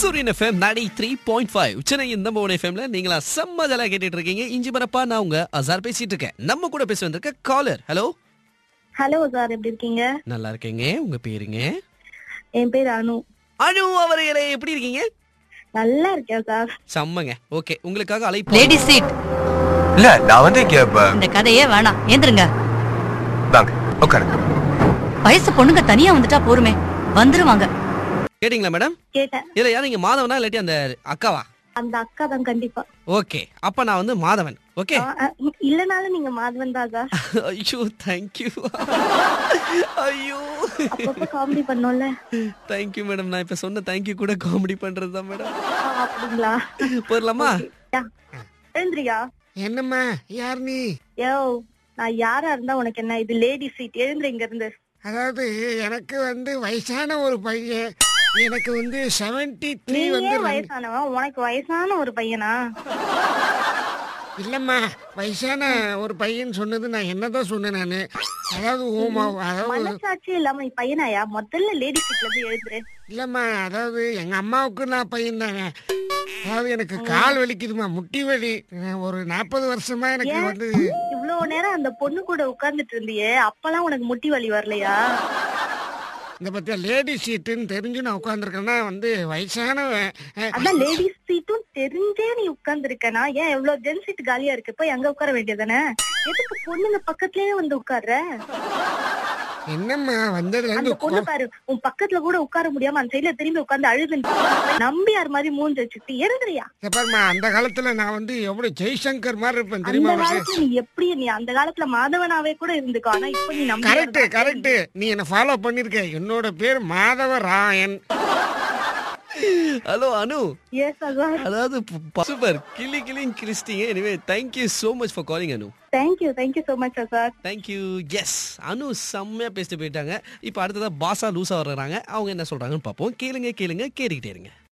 சூரியன் எஃப்எம் நடி three point five Chennai இந்த மோன் எஃப்எம்ல நீங்களா செம்ம ஜலா கேட்டுட்டு இருக்கீங்க இஞ்சி பரப்பா நான் உங்க அசார் பேசிட்டு இருக்கேன் நம்ம கூட பேச வந்திருக்க காலர் ஹலோ ஹலோ சார் எப்படி இருக்கீங்க நல்லா இருக்கீங்க உங்க பேருங்க என் பேர் அனு அனு அவர்களே எப்படி இருக்கீங்க நல்லா இருக்கேன் சார் செம்மங்க ஓகே உங்களுக்காக அழைப்பு லேடி சீட் இல்ல நான் வந்து இங்க ப- இந்த கதையே வேணாம் ஏந்திருங்க வாங்க உட்காருங்க வயசு பொண்ணுங்க தனியா வந்துட்டா போருமே வந்துருவாங்க கேட்டீங்களா மேடம் கேட்டேன் இல்ல யார் நீங்க மாதவனா இல்லாட்டி அந்த அக்காவா அந்த அக்கா தான் கண்டிப்பா ஓகே அப்ப நான் வந்து மாதவன் ஓகே ஆ, ஆ, இல்லனாலும் நீங்க மாதவன் தான் சார் ஐயோ தேங்க்யூ ஐயோ அப்பப்ப காமெடி பண்ணோம்ல தேங்க்யூ மேடம் நான் இப்ப சொன்ன தேங்க்யூ கூட காமெடி பண்றது தான் மேடம் ஆ, அப்படிங்களா போயிடலாமா யா. எழுந்திரியா என்னம்மா யார் நீ யோ நான் யாரா இருந்தா உனக்கு என்ன இது லேடி சீட் எழுந்துரு இங்க இருந்து அதாவது எனக்கு வந்து வயசான ஒரு பையன் எனக்கு வந்து செவன்டி த்ரீ நீ வந்து ஏன் ரெண்டு- வயசானவன் உனக்கு வயசான ஒரு பையனா இல்லம்மா வயசான ஒரு பையன் சொன்னது நான் என்னதான் சொன்னேன் நானு அதாவது ஓமா அதாவது மனசாட்சி இல்லாம நீ பையனாயா முதல்ல லேடி சீட்ல இருந்து எழுந்துரு இல்லம்மா அதாவது எங்க அம்மாவுக்கு நான் பையன் தானே அதாவது எனக்கு கால் வலிக்குதுமா முட்டி வலி அஹ் ஒரு நாற்பது வருஷமா எனக்கு ஏன்? வந்து இவ்வளவு நேரம் அந்த பொண்ணு கூட உட்கார்ந்துட்டு இருந்தியே அப்பெல்லாம் உனக்கு முட்டி வலி வரலையா இந்த பத்தியா லேடி சீட்டுன்னு தெரிஞ்சு நான் உட்காந்துருக்கேன்னா வந்து வயசானவன் அஹ், அதான் லேடிஸ் சீட்டும் தெரிஞ்சே நீ உட்கார்ந்துருக்கனா ஏன் எவ்வளவு ஜென் சீட் காலியா இருக்கு போய் அங்க உட்கார வேண்டியதானே எதுக்கு பொண்ணுங்க பக்கத்துலயே வந்து உட்கார்ற என்னம்மா வந்ததுல அந்த இருந்து பொண்ணு பாரு உன் பக்கத்துல கூட உட்கார முடியாம அந்த சைடுல திரும்பி உட்கார்ந்து அழுது நம்பியார் மாதிரி மூஞ்சி வச்சுட்டு எழுதுறியா இங்க பாரும்மா அந்த காலத்துல நான் வந்து எவ்வளவு ஜெய்சங்கர் மாதிரி இருப்பேன் அந்த தெரியுமா உனக்கு காலத்துல நீ எப்படி நீ அந்த காலத்துல மாதவனாவே கூட இருந்துக்கோ ஆனா இப்ப நீ கரெக்ட் நம்பி கரெக்ட் நீ என்ன ஃபாலோ பண்ணிருக்க என்னோட பேர் மாதவ ராயன் ஹலோ அனு எஸ் அதான் அதாவது சூப்பர் கிளி கிளின்னு கிழிச்சிட்டீங்க anyway thank you so much for calling Anu thank you thank you so much sir thank you yes Anu செம்மையா பேசிட்டு போயிட்டாங்க இப்போ அடுத்ததா பாசா லூசா வர்றாங்க அவங்க என்ன சொல்றாங்கன்னு பார்ப்போம் கேளுங்க கேளுங்க கேட்டுக்கிட்டே இருங்க